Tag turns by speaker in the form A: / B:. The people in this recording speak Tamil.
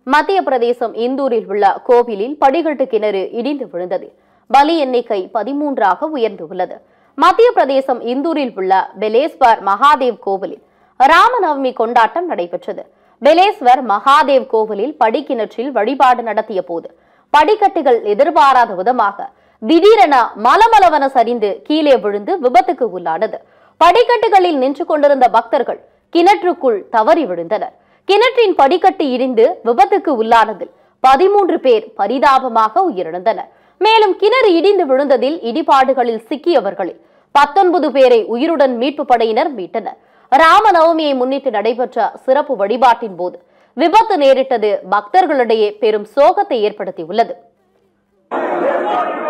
A: மத்திய பிரதேசம் இந்தூரில் உள்ள கோவிலில் படிகட்டு கிணறு இடிந்து விழுந்தது பலி எண்ணிக்கை பதிமூன்றாக உயர்ந்துள்ளது மத்திய பிரதேசம் இந்தூரில் உள்ள பெலேஸ்வர் மகாதேவ் கோவிலில் ராமநவமி கொண்டாட்டம் நடைபெற்றது பெலேஸ்வர் மகாதேவ் கோவிலில் படிக்கிணற்றில் வழிபாடு நடத்திய போது படிக்கட்டுகள் எதிர்பாராத விதமாக திடீரென மலமளவன சரிந்து கீழே விழுந்து விபத்துக்கு உள்ளானது படிக்கட்டுகளில் நின்று கொண்டிருந்த பக்தர்கள் கிணற்றுக்குள் தவறி விழுந்தனர் கிணற்றின் படிக்கட்டு இடிந்து விபத்துக்கு உள்ளானதில் பதிமூன்று பேர் பரிதாபமாக உயிரிழந்தனர் மேலும் கிணறு இடிந்து விழுந்ததில் இடிபாடுகளில் சிக்கியவர்களில் பத்தொன்பது பேரை உயிருடன் மீட்பு படையினர் மீட்டனர் ராமநவமியை முன்னிட்டு நடைபெற்ற சிறப்பு வழிபாட்டின் போது விபத்து நேரிட்டது பக்தர்களிடையே பெரும் சோகத்தை ஏற்படுத்தியுள்ளது